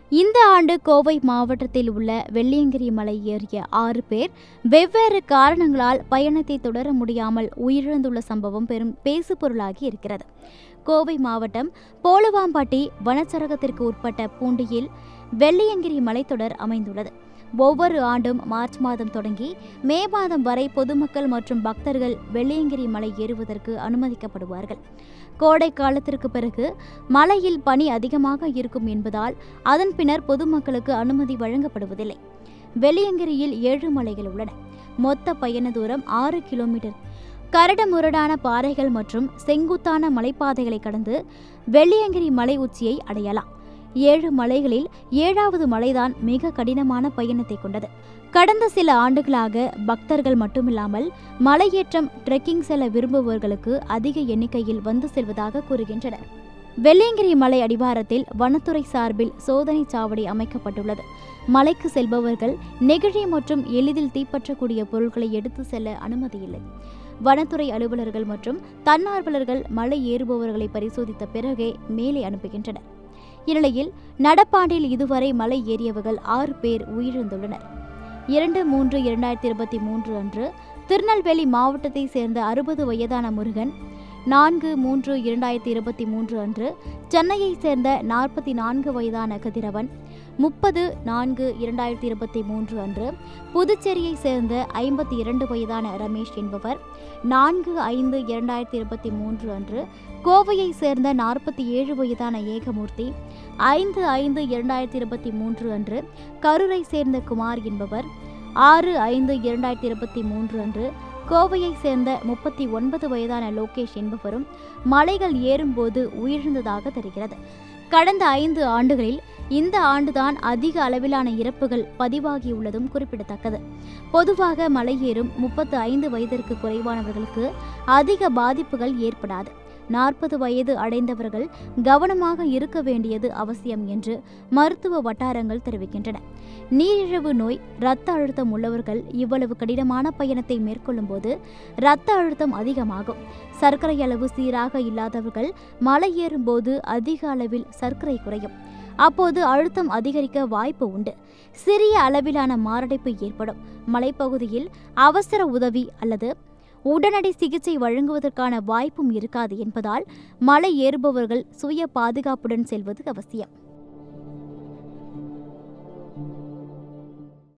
இந்த ஆண்டு கோவை மாவட்டத்தில் உள்ள வெள்ளியங்கிரி மலை ஏறிய ஆறு பேர் வெவ்வேறு காரணங்களால் பயணத்தை தொடர முடியாமல் உயிரிழந்துள்ள சம்பவம் பெரும் பேசுபொருளாகி இருக்கிறது கோவை மாவட்டம் போலுவாம்பட்டி வனச்சரகத்திற்கு உட்பட்ட பூண்டியில் வெள்ளியங்கிரி மலைத்தொடர் அமைந்துள்ளது ஒவ்வொரு ஆண்டும் மார்ச் மாதம் தொடங்கி மே மாதம் வரை பொதுமக்கள் மற்றும் பக்தர்கள் வெள்ளியங்கிரி மலை ஏறுவதற்கு அனுமதிக்கப்படுவார்கள் கோடை காலத்திற்கு பிறகு மலையில் பனி அதிகமாக இருக்கும் என்பதால் அதன் பின்னர் பொதுமக்களுக்கு அனுமதி வழங்கப்படுவதில்லை வெள்ளியங்கிரியில் ஏழு மலைகள் உள்ளன மொத்த பயண தூரம் ஆறு கிலோமீட்டர் கரடுமுரடான பாறைகள் மற்றும் செங்குத்தான மலைப்பாதைகளை கடந்து வெள்ளியங்கிரி மலை உச்சியை அடையலாம் ஏழு மலைகளில் ஏழாவது மலைதான் மிக கடினமான பயணத்தை கொண்டது கடந்த சில ஆண்டுகளாக பக்தர்கள் மட்டுமில்லாமல் மலையேற்றம் ட்ரெக்கிங் செல்ல விரும்புபவர்களுக்கு அதிக எண்ணிக்கையில் வந்து செல்வதாக கூறுகின்றனர் வெள்ளியங்கிரி மலை அடிவாரத்தில் வனத்துறை சார்பில் சோதனை சாவடி அமைக்கப்பட்டுள்ளது மலைக்கு செல்பவர்கள் நெகிழி மற்றும் எளிதில் தீப்பற்றக்கூடிய பொருட்களை எடுத்து செல்ல அனுமதி இல்லை வனத்துறை அலுவலர்கள் மற்றும் தன்னார்வலர்கள் மலை ஏறுபவர்களை பரிசோதித்த பிறகே மேலே அனுப்புகின்றனர் இந்நிலையில் நடப்பாண்டில் இதுவரை மலை ஏறியவர்கள் ஆறு பேர் உயிரிழந்துள்ளனர் இரண்டு மூன்று இரண்டாயிரத்தி இருபத்தி மூன்று அன்று திருநெல்வேலி மாவட்டத்தை சேர்ந்த அறுபது வயதான முருகன் நான்கு மூன்று இரண்டாயிரத்தி இருபத்தி மூன்று அன்று சென்னையைச் சேர்ந்த நாற்பத்தி நான்கு வயதான கதிரவன் முப்பது நான்கு இரண்டாயிரத்தி இருபத்தி மூன்று அன்று புதுச்சேரியைச் சேர்ந்த ஐம்பத்தி இரண்டு வயதான ரமேஷ் என்பவர் நான்கு ஐந்து இரண்டாயிரத்தி இருபத்தி மூன்று அன்று கோவையைச் சேர்ந்த நாற்பத்தி ஏழு வயதான ஏகமூர்த்தி ஐந்து ஐந்து இரண்டாயிரத்தி இருபத்தி மூன்று அன்று கரூரை சேர்ந்த குமார் என்பவர் ஆறு ஐந்து இரண்டாயிரத்தி இருபத்தி மூன்று அன்று கோவையைச் சேர்ந்த முப்பத்தி ஒன்பது வயதான லோகேஷ் என்பவரும் மலைகள் ஏறும்போது உயிரிழந்ததாக தெரிகிறது கடந்த ஐந்து ஆண்டுகளில் இந்த ஆண்டுதான் அதிக அளவிலான இறப்புகள் பதிவாகியுள்ளதும் குறிப்பிடத்தக்கது பொதுவாக மலையேறும் முப்பத்து ஐந்து வயதிற்கு குறைவானவர்களுக்கு அதிக பாதிப்புகள் ஏற்படாது நாற்பது வயது அடைந்தவர்கள் கவனமாக இருக்க வேண்டியது அவசியம் என்று மருத்துவ வட்டாரங்கள் தெரிவிக்கின்றன நீரிழிவு நோய் இரத்த அழுத்தம் உள்ளவர்கள் இவ்வளவு கடினமான பயணத்தை மேற்கொள்ளும் போது இரத்த அழுத்தம் அதிகமாகும் சர்க்கரை அளவு சீராக இல்லாதவர்கள் மலை ஏறும்போது அதிக அளவில் சர்க்கரை குறையும் அப்போது அழுத்தம் அதிகரிக்க வாய்ப்பு உண்டு சிறிய அளவிலான மாரடைப்பு ஏற்படும் மலைப்பகுதியில் அவசர உதவி அல்லது உடனடி சிகிச்சை வழங்குவதற்கான வாய்ப்பும் இருக்காது என்பதால் மலை ஏறுபவர்கள் சுய பாதுகாப்புடன் செல்வது அவசியம்